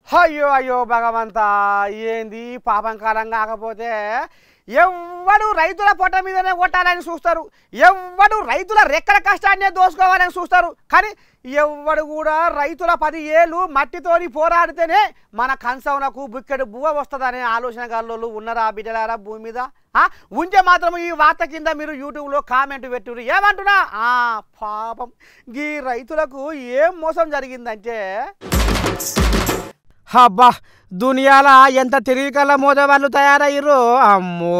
అయ్యో అయ్యో భగవంతా ఏంది పాపం కాలం కాకపోతే ఎవ్వడు రైతుల పొట్ట మీదనే కొట్టాలని చూస్తారు ఎవ్వడు రైతుల రెక్కల కష్టాన్నే దోసుకోవాలని చూస్తారు కానీ ఎవ్వడు కూడా రైతుల పది ఏళ్ళు మట్టితోని పోరాడితేనే మన కంచవునకు బుక్కెడు బువ్వ వస్తుందనే ఆలోచన గల్లోళ్ళు ఉన్నారా బిడ్డలారా భూమి మీద ఆ, ఉంటే మాత్రం ఈ వార్త కింద మీరు యూట్యూబ్లో కామెంట్ పెట్టుర్రు ఏమంటున్నా ఆ, పాపం ఈ రైతులకు ఏం మోసం జరిగిందంటే అబ్బా దునియాల ఎంత తెలివి కల్లా మోదవాళ్ళు తయారయ్యారు అమ్మో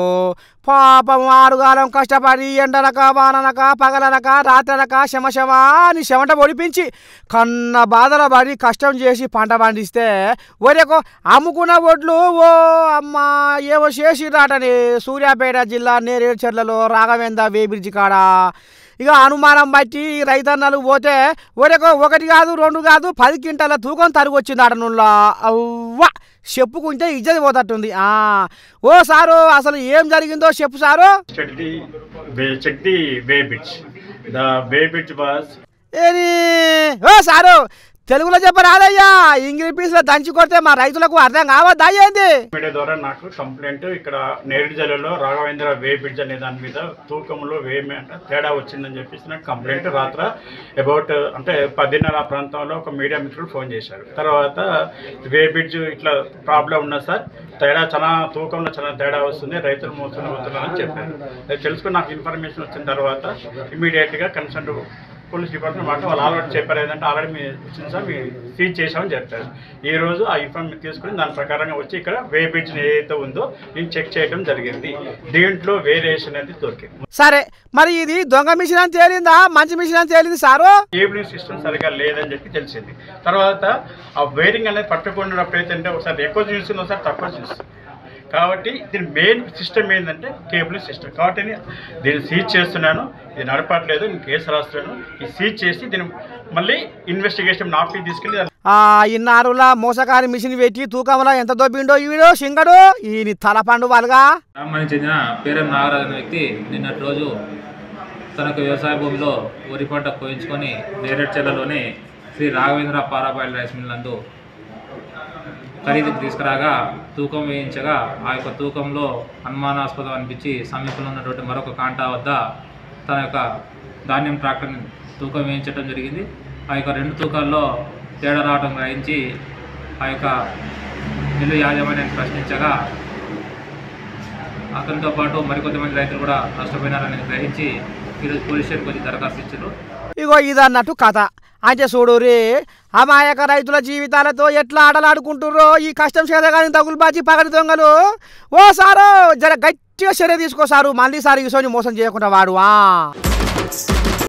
పాపం ఆరుగాలం కష్టపడి ఎండనక వాననక పగలనక రాత్రనక శమశమ అని చెమట ఒడిపించి కన్న బాధల పడి కష్టం చేసి పంట పండిస్తే ఒరేకో అమ్ముకున్న ఒడ్లు ఓ అమ్మా ఏవో చేసిరాటని సూర్యాపేట జిల్లా నేరేడుచెర్లలో రాఘవేంద్ర వే బ్రిడ్జి కాడ ఇక అనుమానం బట్టి రైతన్నలు పోతే ఒరేకో ఒకటి కాదు రెండు కాదు పది క్వింటాల తూకం తరుగు వచ్చింది ఆడనుల్లా అవ్వ చెప్పుకుంటే ఇజ్జతి పోతట్టుంది ఆ ఓ సారు అసలు ఏం జరిగిందో చెప్పు sir check the bay, check the bay bridge. The bay bridge was ఏది ఓ సారు తెలుగులో చెప్పరాదయ్యా ఇంగ్లీష్ పీస్లో దంచి కొడితే మా రైతులకు అర్థం కావద్దా ఏంది మీడియా ద్వారా నాకు కంప్లైంట్ ఇక్కడ నేరేడు జిల్లాలో రాఘవేంద్ర వే బ్రిడ్జ్ అనే దాని మీద తూకంలో వే మీద తేడా వచ్చిందని చెప్పేసి నాకు కంప్లైంట్ రాత్ర అబౌట్ అంటే పదిన్నర ఆ ప్రాంతంలో ఒక మీడియా మిత్రుడు ఫోన్ చేశారు తర్వాత వే బ్రిడ్జ్ ఇట్లా ప్రాబ్లం ఉన్నది సార్ తేడా చాలా తూకంలో చాలా తేడా వస్తుంది రైతులు మోసం అవుతున్నారని చెప్పారు అది తెలుసుకుని నాకు ఇన్ఫర్మేషన్ వచ్చిన తర్వాత ఇమీడియట్గా కన్సర్న్ పోలీస్ డిపార్ట్మెంట్ మాట వాళ్ళు ఆల్రెడీ చెప్పారు ఏంటంటే ఆల్రెడీ మీ వచ్చింది సార్ మీరు సీజ్ చేసామని చెప్పారు ఈ రోజు ఆ ఇన్ఫర్మేషన్ తీసుకుని దాని ప్రకారంగా వచ్చి ఇక్కడ వే బ్రిడ్జ్ ఏదైతే ఉందో నేను చెక్ చేయడం జరిగింది దీంట్లో వేరియేషన్ అనేది దొరికింది సరే మరి ఇది దొంగ మిషన్ అని తేలిందా మంచి మిషన్ అని తేలింది సారు కేబులింగ్ సిస్టమ్ సరిగా లేదని చెప్పి తెలిసింది తర్వాత ఆ వేరింగ్ అనేది పట్టుకున్నప్పుడు ఏంటంటే ఒకసారి ఎక్కువ చూస్తుంది ఒకసారి తక్కువ చూస్తుంది కాబట్టి దీని మెయిన్ సిస్టమ్ ఏంటంటే కేబులింగ్ సిస్టమ్ కాబట్టి నేను దీన్ని సీజ్ చేస్తున్నాను ఇది నడపట్లేదు నేను కేసు రాస్తున్నాను ఇది సీజ్ చేసి దీన్ని మళ్ళీ ఇన్వెస్టిగేషన్ నాపి తీసుకెళ్ళి దాన్ని ఆ ఇన్నారులా మోసకారి మిషన్ పెట్టి తూకంలో ఎంత దొబ్బిండో ఈవిడో సింగడు ఈ తల పండు వాళ్ళగా గ్రామానికి చెందిన పేరం నాగరాజు అనే వ్యక్తి నిన్నటి రోజు తనకు వ్యవసాయ భూమిలో వరి పంట కోయించుకొని నేరేడ్చెల్లలోని Shri Raghavendra parboil rice mill నందు ఖరీదుకు తీసుకురాగా తూకం వేయించగా ఆ యొక్క తూకంలో అనుమానాస్పదం అనిపించి సమీపంలో ఉన్నటువంటి మరొక కాంటా వద్ద తన యొక్క ధాన్యం ట్రాక్టర్ని తూకం వేయించడం జరిగింది ఆ యొక్క రెండు తూకాల్లో తేడా రావడం గ్రహించి ఆ యొక్క మిల్లు యాజమాన్యాన్ని ప్రశ్నించగా అతనితో పాటు మరికొంతమంది రైతులు కూడా నష్టపోయినారని గ్రహించి ఈరోజు పోలీస్ స్టేషన్కి వచ్చి దరఖాస్తు ఇచ్చారు ఇగో ఇదన్నట్టు కథ అంటే చూడురి అమాయక రైతుల జీవితాలతో ఎట్లా ఆటలాడుకుంటుర్రో ఈ కష్టం చేతగాని తగులుబాచి పగటి దొంగలు ఓ సారు జర గట్టిగా చర్య తీసుకో సారు మళ్ళీ సారి ఈ మోసం చేయకుండా వాడు ఆ